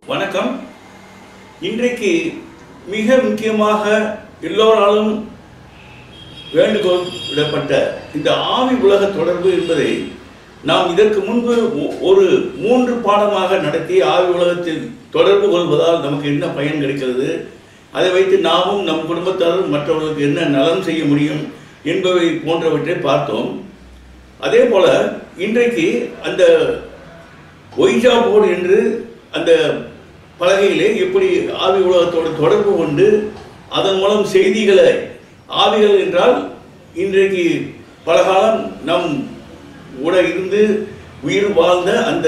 வணக்கம் இன்றைக்கு மிக முக்கியமாக எல்லோராலும் வேண்டுகோள் விடப்பட்ட இந்த ஆவி உலக தொடர்பு என்பதை நாம் இதற்கு முன்பு ஒ- ஒரு மூன்று பாடமாக நடத்தி ஆவி உலகத்தில் தொடர்பு கொள்வதால் நமக்கு என்ன பயன் கிடைக்கிறது அதை வைத்து நாமும் நம் குடும்பத்தாரும் மற்றவர்களுக்கு என்ன நலம் செய்ய முடியும் என்பவை போன்றவற்றை பார்த்தோம் அதே போல இன்றைக்கு அந்த ஒய்ஜா போர்டு என்று அந்த பலகையிலே எப்படி ஆவி உலகத்தோடு தொடர்பு கொண்டு அதன் மூலம் செய்திகளை ஆவிகள் என்றால் இன்றைக்கு பல காலம் நம் கூட இருந்து உயிர் வாழ்ந்த அந்த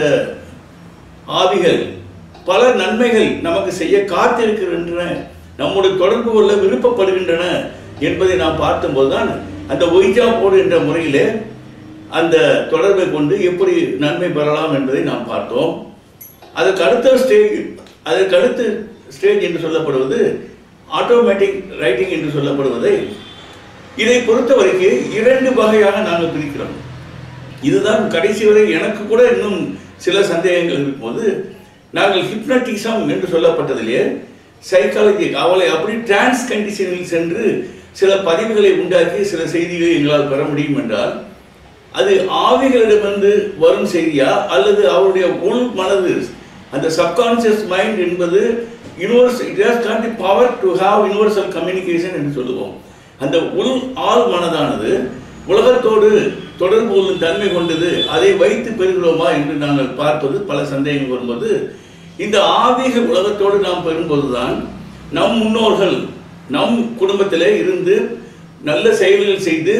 ஆவிகள் பல நன்மைகள் நமக்கு செய்ய காத்திருக்கின்றன நம்முடைய தொடர்பு கொள்ள விருப்பப்படுகின்றன என்பதை நாம் பார்த்தபோதுதான் அந்த ஒய்ஜா போர்டு என்ற முறையிலே அந்த தொடர்பை கொண்டு எப்படி நன்மை பெறலாம் என்பதை நாம் பார்த்தோம் அதற்கு அடுத்த ஸ்டேஜ் அதற்கு அடுத்த ஸ்டேஜ் என்று சொல்லப்படுவது ஆட்டோமேட்டிக் ரைட்டிங் என்று சொல்லப்படுவதை இதை பொறுத்தவரைக்கும் இரண்டு வகையாக நாங்கள் பிரிக்கிறோம் இதுதான் கடைசி வரை எனக்கு கூட இன்னும் சில சந்தேகங்கள் இருக்கும்போது நாங்கள் ஹிப்னட்டிசம் என்று சொல்லப்பட்டதிலே சைக்காலஜி அவளை அப்படி டிரான்ஸ் கண்டிஷனில் சென்று சில பதிவுகளை உண்டாக்கி சில செய்திகளை எங்களால் பெற முடியும் என்றால் அது ஆவிகளிடமிருந்து வரும் செய்தியா அல்லது அவருடைய உள் மனது அந்த சப்கான்சியஸ் மைண்ட் என்பது universe it has got the power to have universal communication என்று சொல்லுவோம் அந்த உள் ஆள் மனதானது உலகத்தோடு தொடர்பு கொள்ளும் தன்மை கொண்டது அதை வைத்து பெறுகிறோமா என்று நாங்கள் பார்ப்பது பல சந்தேகங்கள் வரும்போது இந்த ஆவிக உலகத்தோடு நாம் பெறும்போதுதான் நம் முன்னோர்கள் நம் குடும்பத்திலே இருந்து நல்ல செயல்கள் செய்து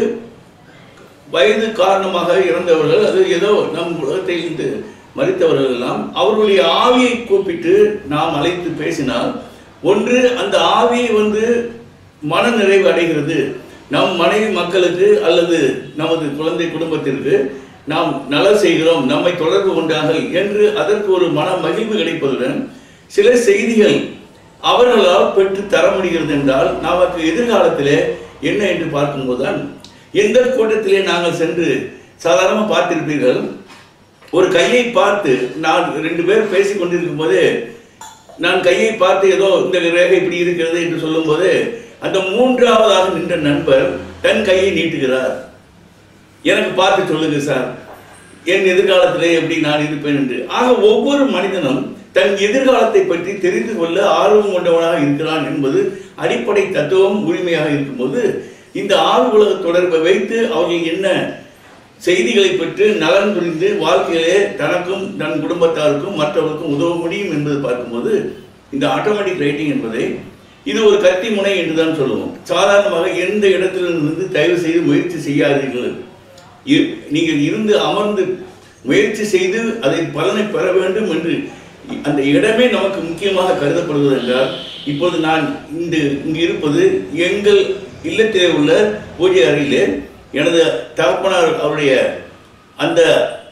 வயது காரணமாக இறந்தவர்கள் அது ஏதோ நம் உலகத்தை இருந்து மறித்தவர்கள் எல்லாம் அவர்களுடைய ஆவியை கூப்பிட்டு நாம் அழைத்து பேசினால் ஒன்று அந்த ஆவி வந்து மன நிறைவு அடைகிறது நம் மனைவி மக்களுக்கு அல்லது நமது குழந்தை குடும்பத்திற்கு நாம் நல செய்கிறோம் நம்மை தொடர்பு கொண்டார்கள் என்று அதற்கு ஒரு மன மகிழ்வு கிடைப்பதுடன் சில செய்திகள் அவர்களால் பெற்று தர முடிகிறது என்றால் நமக்கு எதிர்காலத்திலே என்ன என்று பார்க்கும்போதுதான் எந்த கூட்டத்திலே நாங்கள் சென்று சாதாரணமாக பார்த்திருப்பீர்கள் ஒரு கையை பார்த்து நான் ரெண்டு பேர் பேசிக் கொண்டிருக்கும் போது நான் கையை பார்த்து ஏதோ இந்த ரேகை இப்படி இருக்கிறது என்று சொல்லும்போது அந்த மூன்றாவதாக நின்ற நண்பர் தன் கையை நீட்டுகிறார் எனக்கு பார்த்து சொல்லுங்க சார் என் எதிர்காலத்திலே எப்படி நான் இருப்பேன் என்று ஆக ஒவ்வொரு மனிதனும் தன் எதிர்காலத்தை பற்றி தெரிந்து கொள்ள ஆர்வம் கொண்டவனாக இருக்கிறான் என்பது அடிப்படை தத்துவம் உரிமையாக இருக்கும்போது இந்த ஆறு உலக தொடர்பை வைத்து அவர்கள் என்ன செய்திகளை பெற்று நலன் புரிந்து வாழ்க்கையிலே தனக்கும் தன் குடும்பத்தாருக்கும் மற்றவர்களுக்கும் உதவ முடியும் என்பது பார்க்கும்போது இந்த ஆட்டோமேட்டிக் ரைட்டிங் என்பதை இது ஒரு கத்தி முனை என்று தான் சொல்லுவோம் சாதாரணமாக எந்த இடத்திலிருந்து தயவு செய்து முயற்சி செய்யாதீர்கள் இ- நீங்கள் இருந்து அமர்ந்து முயற்சி செய்து அதை பலனை பெற வேண்டும் என்று அந்த இடமே நமக்கு முக்கியமாக கருதப்படுவது என்றால் இப்போது நான் இந்த இங்கு இருப்பது எங்கள் இல்லத்திலே உள்ள பூஜை அறையிலே எனது தகப்பனார் அவருடைய அந்த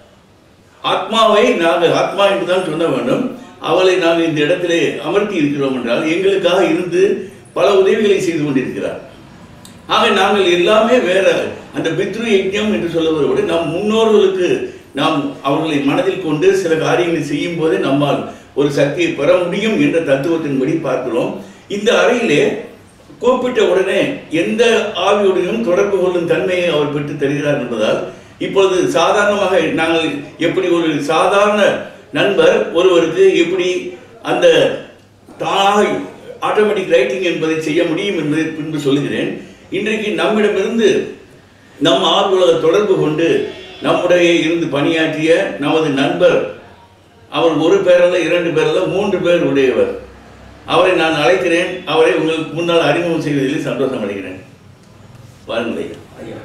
ஆத்மாவை நாங்கள் ஆத்மா என்று தான் சொல்ல வேண்டும் அவளை நாங்கள் இந்த இடத்திலே அமர்த்தி இருக்கிறோம் என்றால் எங்களுக்காக இருந்து பல உதவிகளை செய்து கொண்டிருக்கிறார் ஆக நாங்கள் எல்லாமே வேற அந்த பித்ரு யஜ்ஞம் என்று சொல்லுவதை விட நம் முன்னோர்களுக்கு நாம் அவர்களை மனதில் கொண்டு சில காரியங்களை செய்யும் போதே நம்மால் ஒரு சக்தியை பெற முடியும் என்ற தத்துவத்தின்படி பார்க்கிறோம் இந்த அறையிலே கூப்பிட்ட உடனே எந்த ஆவியுடனும் தொடர்பு கொள்ளும் தன்மையை அவர் பெற்று தருகிறார் என்பதால் இப்பொழுது சாதாரணமாக நாங்கள் எப்படி ஒரு சாதாரண நண்பர் ஒருவருக்கு எப்படி அந்த தானாக ஆட்டோமேட்டிக் ரைட்டிங் என்பதை செய்ய முடியும் என்பதை பின்பு சொல்லுகிறேன் இன்றைக்கு நம்மிடமிருந்து நம் ஆர்வலக தொடர்பு கொண்டு நம்முடைய இருந்து பணியாற்றிய நமது நண்பர் அவர் ஒரு பேரல்ல இரண்டு பேரல்ல மூன்று பேர் உடையவர் அவரை நான் அழைக்கிறேன் அவரை உங்களுக்கு முன்னால் அறிமுகம் செய்வதில் சந்தோஷம் அடைகிறேன் வாருங்களேன் ஐயா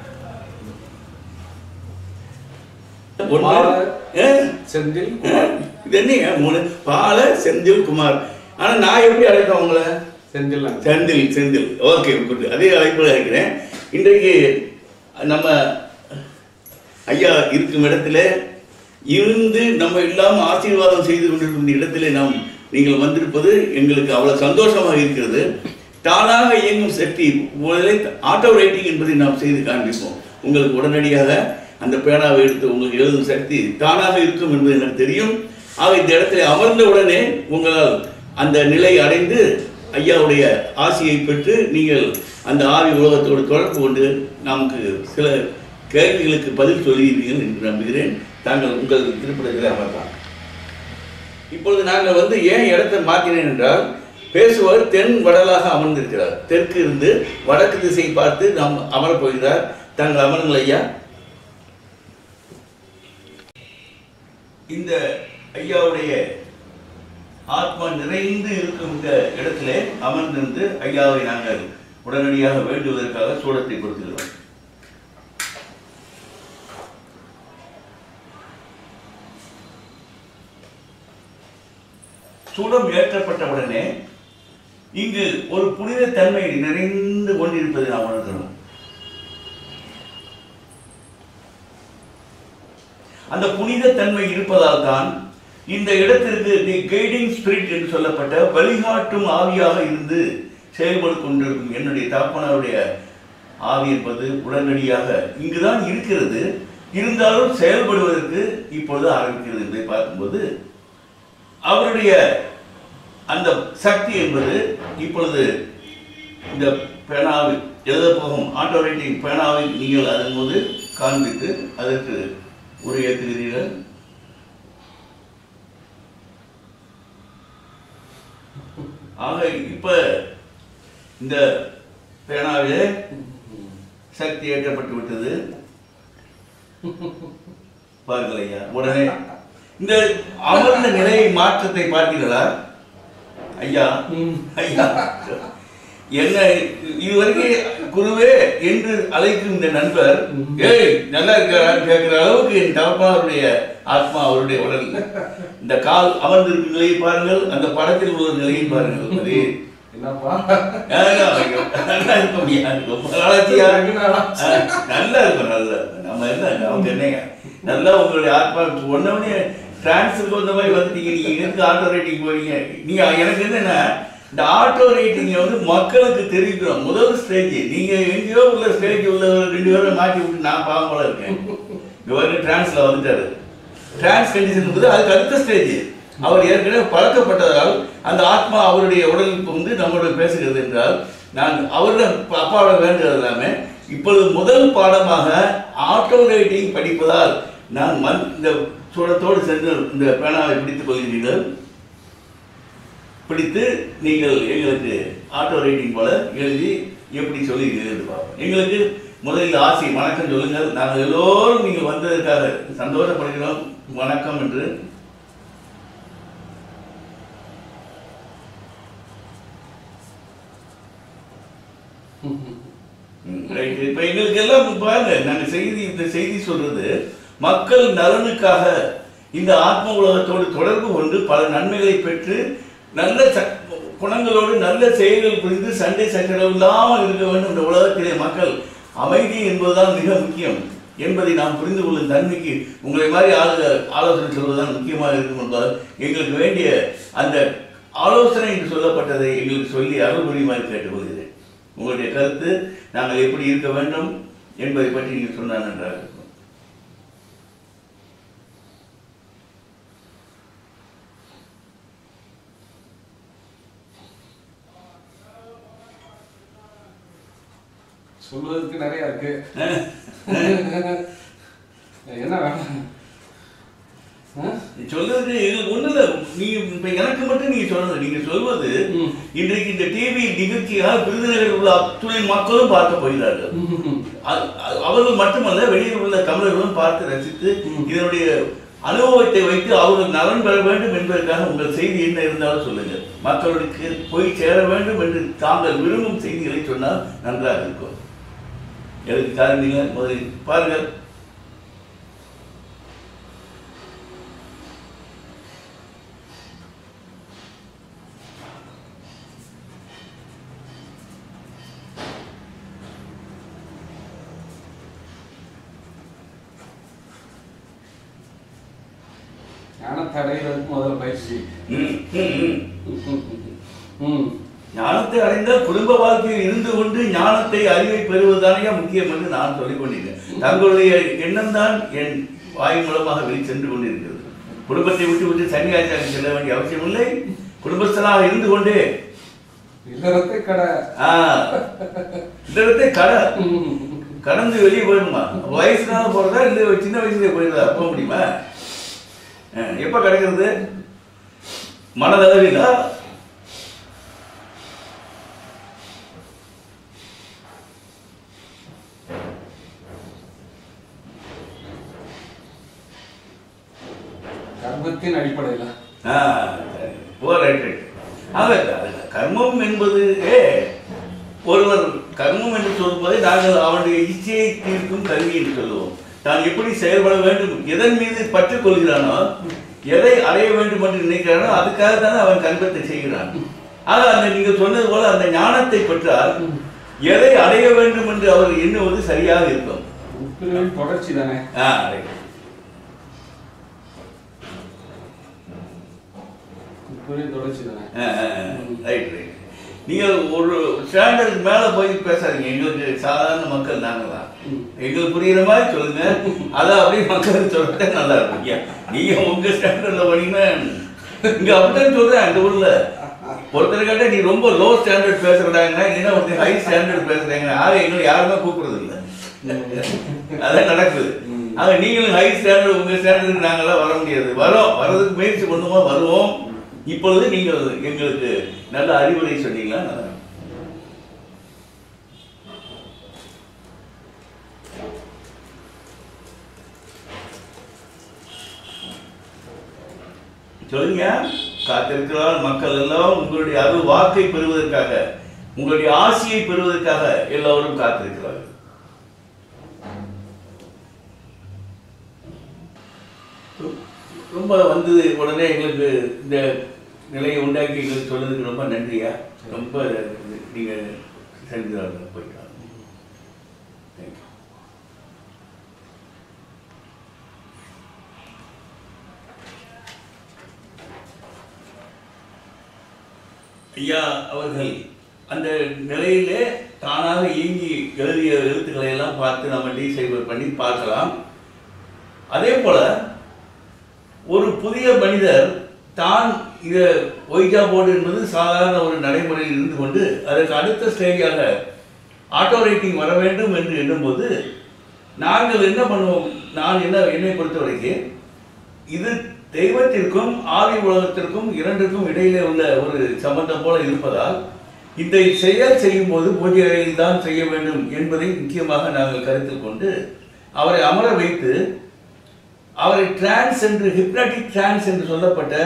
ஒன்று பால ஆ? செந்தில் குமார் இது என்னங்க மூணு பால செந்தில் குமார் ஆனா நான் எப்படி அழைத்தேன் உங்களை செந்தில் அண்ணா. செந்தில் செந்தில் ஓகே குட் அதே அழைப்பில் இருக்கிறேன் இன்றைக்கு நம்ம ஐயா இருக்கும் இடத்துல இருந்து நம்ம எல்லாம் ஆசீர்வாதம் செய்து கொண்டிருக்கும் இந்த இடத்திலே நாம் நீங்கள் வந்திருப்பது எங்களுக்கு அவ்வளவு சந்தோஷமாக இருக்கிறது தானாக இயங்கும் சக்தி முதலில் ஆட்டோ ரைட்டிங் என்பதை நாம் செய்து காண்பிப்போம் உங்களுக்கு உடனடியாக அந்த பேனாவை எடுத்து உங்களுக்கு எழுதும் சக்தி தானாக இருக்கும் என்பது எனக்கு தெரியும் ஆக இந்த இடத்துல அமர்ந்த உடனே உங்களால் அந்த நிலை அடைந்து ஐயாவுடைய ஆசியை பெற்று நீங்கள் அந்த ஆவி உலகத்தோடு தொடர்பு கொண்டு நமக்கு சில கேள்விகளுக்கு பதில் சொல்லியிருப்பீர்கள் என்று நம்புகிறேன் தாங்கள் உங்கள் திருப்பதியில் அமர்லாம் இப்பொழுது நாங்கள் வந்து ஏன் இடத்தை மாற்றினேன் என்றால் பேசுபவர் தென் வடலாக அமர்ந்திருக்கிறார் தெற்கு இருந்து வடக்கு திசை பார்த்து நாம் அமரப் போகிறார் தாங்கள் அமருங்கள் ஐயா இந்த ஐயாவுடைய ஆத்மா நிறைந்து இருக்கும் இந்த இடத்திலே அமர்ந்திருந்து ஐயாவை நாங்கள் உடனடியாக வேண்டுவதற்காக சூடத்தை கொடுத்துக்கிறோம் சூடம் ஏற்றப்பட்ட உடனே இங்கு ஒரு புனித தன்மை நிறைந்து கொண்டிருப்பதை நாம் உணர்கிறோம் அந்த புனித தன்மை இருப்பதால் தான் இந்த இடத்திற்கு தி கைடிங் ஸ்பிரிட் என்று சொல்லப்பட்ட வழிகாட்டும் ஆவியாக இருந்து செயல்பட்டு கொண்டிருக்கும் என்னுடைய தகப்பனாருடைய ஆவி என்பது உடனடியாக இங்குதான் இருக்கிறது இருந்தாலும் செயல்படுவதற்கு இப்பொழுது ஆரம்பிக்கிறது என்பதை பார்க்கும்போது அவருடைய அந்த சக்தி என்பது இப்பொழுது இந்த பேனாவில் எழுத போகும் ஆட்டோ ரைட்டிங் பேனாவை நீங்கள் அதன் போது காண்பித்து அதற்கு உரையேற்றுகிறீர்கள் ஆக இப்ப இந்த பேனாவிலே சக்தி ஏற்றப்பட்டு விட்டது பாருங்கள் ஐயா உடனே இந்த அமர்ந்த நிலையை மாற்றத்தை பார்த்தீர்களா ஐயா ஐயா என்ன இதுவரைக்கும் குருவே என்று அழைக்கும் இந்த நண்பர் ஏய் நல்லா இருக்கிறான்னு கேட்கிற அளவுக்கு என் தகப்பனாருடைய ஆத்மா அவருடைய உடல் இந்த கால் அமர்ந்திருக்கும் நிலையை பாருங்கள் அந்த படத்தில் உள்ள நிலையை பாருங்கள் அது என்னப்பா ஐயா, ஐயோ, நல்லா இருக்க முடியாது ரொம்ப நாளாச்சியா ஆ, நல்லா இருக்கும் நல்லா இருக்கும் நம்ம என்ன நமக்கு என்னங்க நல்லா உங்களுடைய ஆத்மா ஒன்னே டிரான்ஸ்ஃபருக்கு வந்த மாதிரி வந்துட்டீங்க நீங்க எதுக்கு ஆட்டோ ரேட்டிங் போறீங்க நீங்க எனக்கு என்னன்னா இந்த ஆட்டோ ரேட்டிங்கை வந்து மக்களுக்கு தெரிவிக்கிறோம் முதல் ஸ்டேஜ் நீங்க எங்கேயோ உள்ள ஸ்டேஜ் உள்ள ரெண்டு பேரும் மாட்டி விட்டு நான் பாவம் போல இருக்கேன் இங்க வந்து டிரான்ஸ்ல வந்துட்டாரு டிரான்ஸ் கண்டிஷன் என்பது அதுக்கு அடுத்த ஸ்டேஜ் அவர் ஏற்கனவே பழக்கப்பட்டதால் அந்த ஆத்மா அவருடைய உடலுக்கு வந்து நம்மளோட பேசுகிறது என்றால் நான் அவருடன் அப்பாவோட வேண்டுகிறது எல்லாமே இப்பொழுது முதல் பாடமாக ஆட்டோ ரைட்டிங் படிப்பதால் நான் மண் இந்த சூடத்தோடு சென்று இந்த பேனாவை பிடித்துக் கொள்கிறீர்கள் பிடித்து நீங்கள் எங்களுக்கு ஆட்டோ ரைட்டிங் போல எழுதி எப்படி சொல்லுகிறீர்கள் என்று பார்ப்போம் எங்களுக்கு முதலில் ஆசை வணக்கம் சொல்லுங்கள் நாங்கள் எல்லோரும் நீங்கள் வந்ததற்காக சந்தோஷப்படுகிறோம் வணக்கம் என்று ரைட் இப்போ எங்களுக்கு எல்லாம் பாருங்க நாங்கள் செய்தி இந்த செய்தி சொல்றது மக்கள் நலனுக்காக இந்த ஆத்ம உலகத்தோடு தொடர்பு கொண்டு பல நன்மைகளை பெற்று நல்ல ச- குணங்களோடு நல்ல செயல்கள் புரிந்து சண்டை சச்சரவு இல்லாமல் இருக்க வேண்டும் இந்த உலகத்திலே மக்கள் அமைதி என்பதுதான் மிக முக்கியம் என்பதை நாம் புரிந்து கொள்ளும் தன்மைக்கு உங்களை மாதிரி ஆளு ஆலோசனை சொல்வதுதான் முக்கியமாக இருக்கும் என்பதால் எங்களுக்கு வேண்டிய அந்த ஆலோசனை என்று சொல்லப்பட்டதை எங்களுக்கு சொல்லி அருள் புரியுமாறு கேட்டுக்கொள்கிறேன் உங்களுடைய கருத்து நாங்கள் எப்படி இருக்க வேண்டும் என்பதை பற்றி நீங்கள் சொன்னால் நன்றாக இருக்கும் சொல்வதற்கு நிறைய இருக்கு என்ன வேணும் ஆ? நீ சொல்றது எங்களுக்கு ஒண்ணு இல்ல நீங்க இப்ப எனக்கு மட்டும் நீங்க சொல்றது நீங்க சொல்வது ம். இன்றைக்கு இந்த டிவி நிகழ்ச்சியாக விருதுநகரில் உள்ள அத்துணை மக்களும் பார்க்க போகிறார்கள் ம். அ- அ- அவர்கள் மட்டுமல்ல வெளியில் உள்ள தமிழர்களும் பார்த்து ரசித்து ம். இதனுடைய அனுபவத்தை வைத்து அவர்கள் நலன் பெற வேண்டும் என்பதற்காக உங்கள் செய்தி என்ன இருந்தாலும் சொல்லுங்கள் மக்களுக்கு போய் சேர வேண்டும் என்று தாங்கள் விரும்பும் செய்திகளை சொன்னால் நன்றாக இருக்கும் எதுக்கு காரணீங்க முதலில் பாருங்கள் ஞானத்தை அடைகிறதுக்கு முதல்ல பயிற்சி ம், ம், ம். ம் ஞானத்தை அடைந்தால் குடும்ப வாழ்க்கையில் இருந்து கொண்டு ஞானத்தை அறிவை பெறுவதுதானே முக்கியம் என்று நான் சொல்லிக் கொண்டிருக்கேன் தங்களுடைய எண்ணம் தான் என் வாய் மூலமாக வெளி சென்று கொண்டிருக்கிறது குடும்பத்தை விட்டு விட்டு சன்னியாசியாக செல்ல வேண்டிய அவசியம் இல்லை குடும்பஸ்தனாக இருந்து கொண்டே இல்லறத்தை கடை ஆ, இந்த இடத்தை கடை கடந்து வெளியே போயிடுமா வயசுனால போறதா இல்ல சின்ன வயசுல போயிடுதா போக முடியுமா அஹ், எப்ப கிடைக்கிறது மனதளவிலா கர்மத்தின் அடிப்படையில் ஆ, சரி. ஓ ரைட் ரைட் ஆக அது கர்மம் என்பது ஒருவர் கர்மம் என்று சொல்லும்போது நாங்கள் அவனுடைய இச்சையை தீர்க்கும் கல்வி என்று சொல்லுவோம் தான் எப்படி செயல்பட வேண்டும் எதன் மீது பற்று கொள்கிறானோ எதை அடைய வேண்டும் என்று நினைக்கிறானோ அதுக்காக தானே அவன் கர்மத்தை செய்கிறான் ஆக அந்த நீங்கள் சொன்னது போல அந்த ஞானத்தை பெற்றால் எதை அடைய வேண்டும் என்று அவர் எண்ணுவது சரியாக இருக்கும் உட்பிரிவின் தொடர்ச்சி தானே ஆ ரைட் உட்பிரிவின் தொடர்ச்சி தானே ரைட் ரைட் நீங்கள் ஒரு ஸ்டாண்டர்ட் மேலே போய் பேசாதீங்க எங்களுக்கு சாதாரண மக்கள் நாங்கள் தான் ம். எங்களுக்கு புரியுற மாதிரி சொல்லுங்க அதை அப்படியே மக்களுக்கு சொல்லிட்டா நல்லா இருக்கும் ஐயா நீங்க உங்க ஸ்டாண்டர்ட்ல போனீங்கன்னா இங்க அப்படித்தான் சொல்றேன் இந்த ஊர்ல ஒருத்தர் கேட்டா நீ ரொம்ப லோ ஸ்டாண்டர்ட் பேசுறாங்கன்னா இல்லைன்னா ஒருத்தர் ஹை ஸ்டாண்டர்ட் பேசுறாங்க ஆக எங்களை யாருமே கூப்பிடுறது இல்லை அதான் நடக்குது ம். ஆக நீங்களும் ஹை ஸ்டாண்டர்ட் உங்க ஸ்டாண்டர்டுக்கு நாங்கெல்லாம் வர முடியாது வரோம் வர்றதுக்கு முயற்சி பண்ணுவோம் வருவோம் இப்பொழுது நீங்கள் எங்களுக்கு நல்ல அறிவுரை சொன்னீங்களா நல்லா இருக்கும். சொல்லுங்க காத்திருக்கிறார் மக்கள் எல்லாம் உங்களுடைய அருள் வாக்கை பெறுவதற்காக உங்களுடைய ஆசியை பெறுவதற்காக எல்லோரும் காத்திருக்கிறார்கள் ரொம்ப வந்து உடனே எங்களுக்கு இந்த நிலையை உண்டாக்கி எங்களுக்கு சொன்னதுக்கு ரொம்ப நன்றியா ரொம்ப நீங்க செஞ்சுறாங்க போயிட்டாங்க Thank you. ஐயா அவர்கள் அந்த நிலையிலே தானாக இயங்கி எழுதிய எழுத்துக்களை எல்லாம் பார்த்து நம்ம டீசைவர் பண்ணி பார்க்கலாம் அதே போல ஒரு புதிய மனிதர் தான் இதை ஒய்ஜா போர்டு என்பது சாதாரண ஒரு நடைமுறையில் இருந்து கொண்டு அதற்கு அடுத்த ஸ்டேஜாக ஆட்டோ ரைட்டிங் வர வேண்டும் என்று எண்ணும்போது நாங்கள் என்ன பண்ணுவோம் நான் என்ன என்னை பொறுத்த வரைக்கும் இது தெய்வத்திற்கும் ஆவி உலகத்திற்கும் இரண்டுக்கும் இடையிலே உள்ள ஒரு சம்பந்தம் போல இருப்பதால் இந்த செயல் செய்யும் போது பூஜை அறையில் தான் செய்ய வேண்டும் என்பதை முக்கியமாக நாங்கள் கருத்தில் கொண்டு அவரை அமர வைத்து அவரை டிரான்ஸ் என்று ஹிப்னாட்டிக் டிரான்ஸ் என்று சொல்லப்பட்ட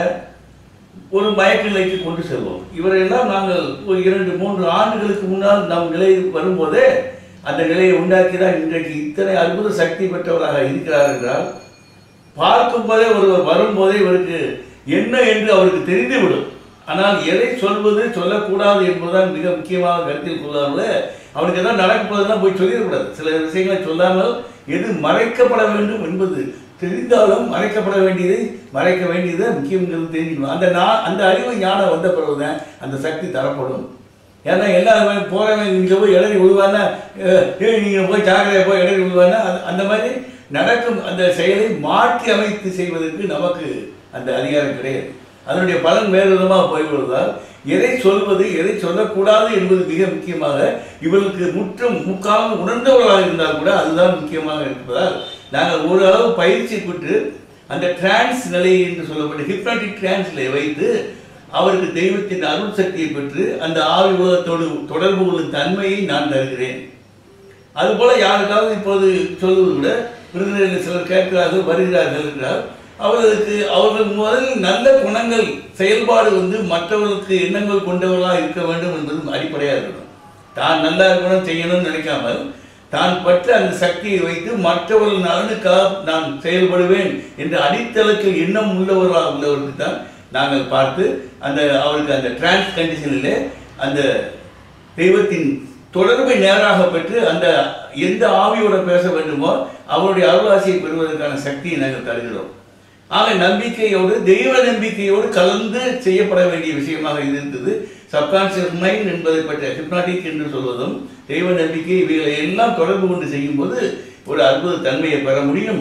ஒரு மயக்க நிலைக்கு கொண்டு செல்வோம் இவரையெல்லாம் நாங்கள் ஒரு இரண்டு மூன்று ஆண்டுகளுக்கு முன்னால் நம் நிலை வரும்போதே அந்த நிலையை உண்டாக்கி தான் இன்றைக்கு இத்தனை அற்புத சக்தி பெற்றவராக இருக்கிறார் என்றால் பார்க்கும் போதே ஒருவர் வரும்போதே இவருக்கு என்ன என்று அவருக்கு தெரிந்துவிடும் ஆனால் எதை சொல்வது சொல்லக்கூடாது என்பதுதான் மிக முக்கியமாக கருத்தில் கொள்ளாமல் அவனுக்கு எதாவது நடக்கும் போதெல்லாம் போய் சொல்லிடக்கூடாது சில விஷயங்களை சொல்லாமல் எது மறைக்கப்பட வேண்டும் என்பது தெரிந்தாலும் மறைக்கப்பட வேண்டியதை மறைக்க வேண்டியதை முக்கியங்கிறது தெரிஞ்சுக்கணும் அந்த நான் அந்த அறிவு ஞானம் வந்த பிறகுதான் அந்த சக்தி தரப்படும் ஏன்னா எல்லாரும் போறவன் இங்கே போய் இடறி விழுவானா ஏய் நீங்கள் போய் ஜாக்கிரதையா போய் இடறி விழுவானா அது- அந்த மாதிரி நடக்கும் அந்த செயலை மாற்றி அமைத்து செய்வதற்கு நமக்கு அந்த அதிகாரம் கிடையாது அதனுடைய பலன் வேறு விதமாக போய்விடுவதால் எதை சொல்வது எதை சொல்லக்கூடாது என்பது மிக முக்கியமாக இவர்களுக்கு முற்றும் முக்காலும் உணர்ந்தவர்களாக இருந்தால் கூட அதுதான் முக்கியமாக இருப்பதால் நாங்கள் ஓரளவு பயிற்சி பெற்று அந்த டிரான்ஸ் நிலை என்று சொல்லப்பட்ட ஹிப்னாட்டிக் டிரான்ஸ்ல வைத்து அவருக்கு தெய்வத்தின் அருள் சக்தியை பெற்று அந்த ஆவி உலகத்தோடு தொடர்பு கொள்ளும் தன்மையை நான் தருகிறேன் அதுபோல யாருக்காவது இப்போது சொல்வது கூட விருந்தினர்கள் சிலர் கேட்கிறார்கள் வருகிறார்கள் என்றால் அவர்களுக்கு அவர்கள் முதலில் நல்ல குணங்கள் செயல்பாடு வந்து மற்றவர்களுக்கு எண்ணங்கள் கொண்டவர்களாக இருக்க வேண்டும் என்பது அடிப்படையாக இருக்கணும் தான் நல்லா இருக்கணும் செய்யணும்னு நினைக்காமல் தான் பற்ற அந்த சக்தியை வைத்து மற்றவர்கள் நலனுக்காக நான் செயல்படுவேன் என்ற அடித்தளத்தில் எண்ணம் உள்ளவர்களாக உள்ளவருக்கு தான் நாங்கள் பார்த்து அந்த அவருக்கு அந்த டிரான்ஸ் கண்டிஷனிலே அந்த தெய்வத்தின் தொடர்பை நேராக பெற்று அந்த எந்த ஆவியோட பேச வேண்டுமோ அவருடைய அருளாசியை பெறுவதற்கான சக்தியை நாங்கள் தருகிறோம் ஆக நம்பிக்கையோடு தெய்வ நம்பிக்கையோடு கலந்து செய்யப்பட வேண்டிய விஷயமாக இது இருந்தது சப்கான்சியஸ் மைண்ட் என்பதை பற்றிய ஹிப்னாட்டிக் என்று சொல்வதும் தெய்வ நம்பிக்கை இவைகளை எல்லாம் தொடர்பு கொண்டு செய்யும்போது ஒரு அற்புத தன்மையை பெற முடியும்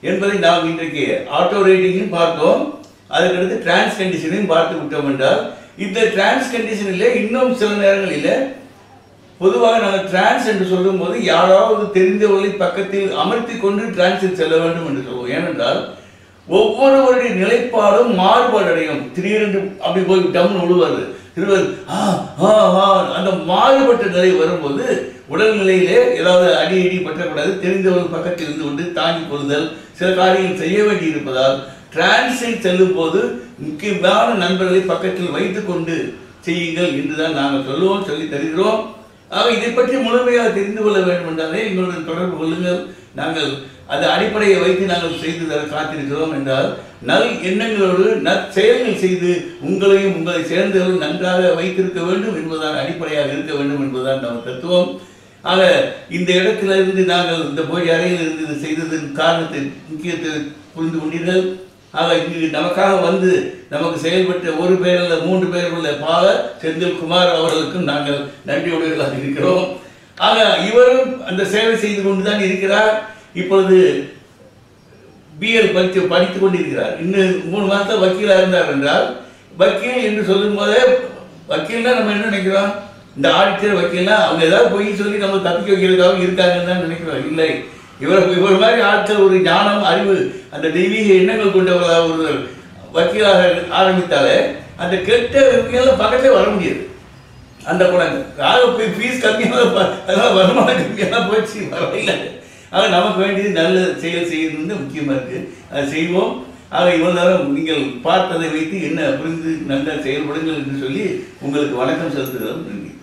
என்பதை நாம் இன்றைக்கு ஆட்டோ ரைடிங்கும் பார்த்தோம் அதுக்கடுத்து டிரான்ஸ் கண்டிஷனையும் பார்த்து விட்டோம் என்றால் இந்த டிரான்ஸ் கண்டிஷனில் இன்னும் சில நேரங்களில் பொதுவாக நாங்கள் டிரான்ஸ் என்று சொல்லும்போது யாராவது தெரிந்தவர்களை பக்கத்தில் அமர்த்தி கொண்டு டிரான்ஸில் செல்ல வேண்டும் என்று சொல்லுவோம் ஏனென்றால் ஒவ்வொருவருடைய நிலைப்பாடும் மாறுபாடு அடையும் திடீரென்று அப்படி போய் டம்னு விழுவாரு திருவர் ஆ ஆ ஆ அந்த மாறுபட்ட நிலை வரும்போது உடல்நிலையிலே ஏதாவது அடி அடி பற்றக்கூடாது தெரிந்தவர்கள் பக்கத்தில் இருந்து கொண்டு தாங்கி கொள்ளுதல் சில காரியங்கள் செய்ய வேண்டி இருப்பதால் டிரான்ஸில் செல்லும் போது முக்கியமான நண்பர்களை பக்கத்தில் வைத்துக்கொண்டு செய்யுங்கள் என்றுதான் நாங்கள் சொல்லுவோம் சொல்லி தருகிறோம் ஆக இதை பற்றி முழுமையாக தெரிந்து கொள்ள வேண்டும் என்றாலே எங்களுடன் தொடர்பு கொள்ளுங்கள் நாங்கள் அந்த அடிப்படையை வைத்து நாங்கள் செய்து தர காத்திருக்கிறோம் என்றால் நல் எண்ணங்களோடு நற்செயல்கள் செய்து உங்களையும் உங்களை சேர்ந்தவர்கள் நன்றாக வைத்திருக்க வேண்டும் என்பதுதான் அடிப்படையாக இருக்க வேண்டும் என்பதுதான் நம்ம தத்துவம் ஆக இந்த இடத்துல இருந்து நாங்கள் இந்த போய் அறையில் இருந்து இது செய்ததன் காரணத்தை முக்கியத்தை புரிந்து கொண்டீர்கள் ஆக இங்கு நமக்காக வந்து நமக்கு செயல்பட்ட ஒரு பேர் அல்ல மூன்று பேர் உள்ள பால செந்தில் குமார் அவர்களுக்கும் நாங்கள் நன்றியுடையவர்களாக இருக்கிறோம் ஆக இவரும் அந்த சேவை செய்து கொண்டுதான் இருக்கிறார் இப்பொழுது பிஎல் படித்து படித்துக் கொண்டிருக்கிறார் இன்னும் மூணு மாதம் வக்கீலாக இருந்தார் என்றால் வக்கீல் என்று சொல்லும் போதே வக்கீல்னா நம்ம என்ன நினைக்கிறோம் இந்த ஆடிட்டர் வக்கீல்னா அவங்க ஏதாவது பொய் சொல்லி நம்ம தப்பிக்க வைக்கிறதுக்காக இருக்காங்கன்னு தான் நினைக்கிறோம் இல்லை இவர் இவர் மாதிரி ஆட்கள் ஒரு ஞானம் அறிவு அந்த தெய்வீக எண்ணங்கள் கொண்டவர்களாக ஒருவர் வக்கீலாக ஆரம்பித்தாலே அந்த கெட்ட வக்கீல பக்கத்தே வர முடியாது அந்த குழந்தை ராக ஃபீஸ் கம்மியாக ப- அதெல்லாம் வருமானம் கம்மியாக போச்சு வரவில்லை ஆக நமக்கு வேண்டியது நல்ல செயல் செய்யறது முக்கியமாக இருக்குது அதை செய்வோம் ஆக இவ்வளவு நேரம் நீங்கள் பார்த்ததை வைத்து என்ன புரிந்து நல்ல செயல்படுங்கள் என்று சொல்லி உங்களுக்கு வணக்கம் செலுத்துகிறோம் நன்றி